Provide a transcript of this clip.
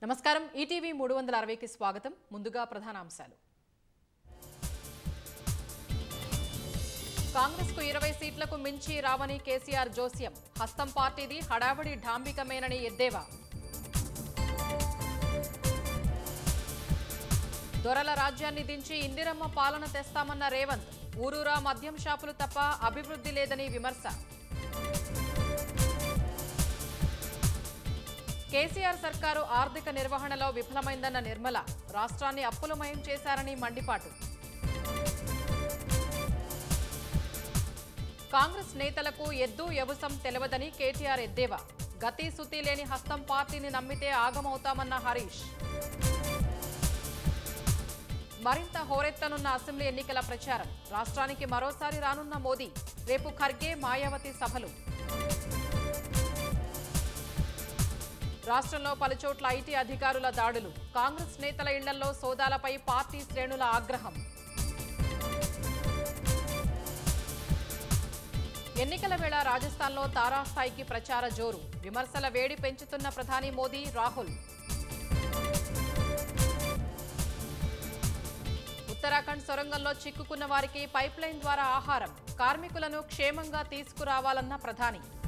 నమస్కారం ఈటీవీ మూడు వందల అరవైకి స్వాగతం ముందుగా ప్రధానాంశాలు కాంగ్రెస్ కు ఇరవై సీట్లకు మించి రావని కేసీఆర్ జోస్యం హస్తం పార్టీది హడావడి ఢాంబికమేనని ఎద్దేవా దొరల రాజ్యాన్ని దించి ఇందిరమ్మ పాలన తెస్తామన్న రేవంత్ ఊరూరా మద్యం షాపులు తప్ప అభివృద్ధి లేదని విమర్శ కేసీఆర్ సర్కారు ఆర్థిక నిర్వహణలో విఫలమైందన్న నిర్మల రాష్ట్రాన్ని అప్పులమయం చేశారని మండిపాటు కాంగ్రెస్ నేతలకు ఎద్దు యవసం తెలవదని కేటీఆర్ ఎద్దేవా గతి సుతి లేని హస్తం పార్టీని నమ్మితే ఆగమవుతామన్న హరీష్ మరింత హోరెత్తనున్న అసెంబ్లీ ఎన్నికల ప్రచారం రాష్ట్రానికి మరోసారి రానున్న మోదీ రేపు ఖర్గే మాయావతి సభలు రాష్ట్రంలో పలుచోట్ల ఐటీ అధికారుల దాడులు కాంగ్రెస్ నేతల ఇళ్లలో సోదాలపై పార్టీ శ్రేణుల ఆగ్రహం ఎన్నికల వేళ రాజస్థాన్లో తారాస్థాయికి ప్రచార జోరు విమర్శల వేడి పెంచుతున్న ప్రధాని మోదీ రాహుల్ ఉత్తరాఖండ్ సొరంగంలో చిక్కుకున్న వారికి పైప్ లైన్ ద్వారా ఆహారం కార్మికులను క్షేమంగా తీసుకురావాలన్న ప్రధాని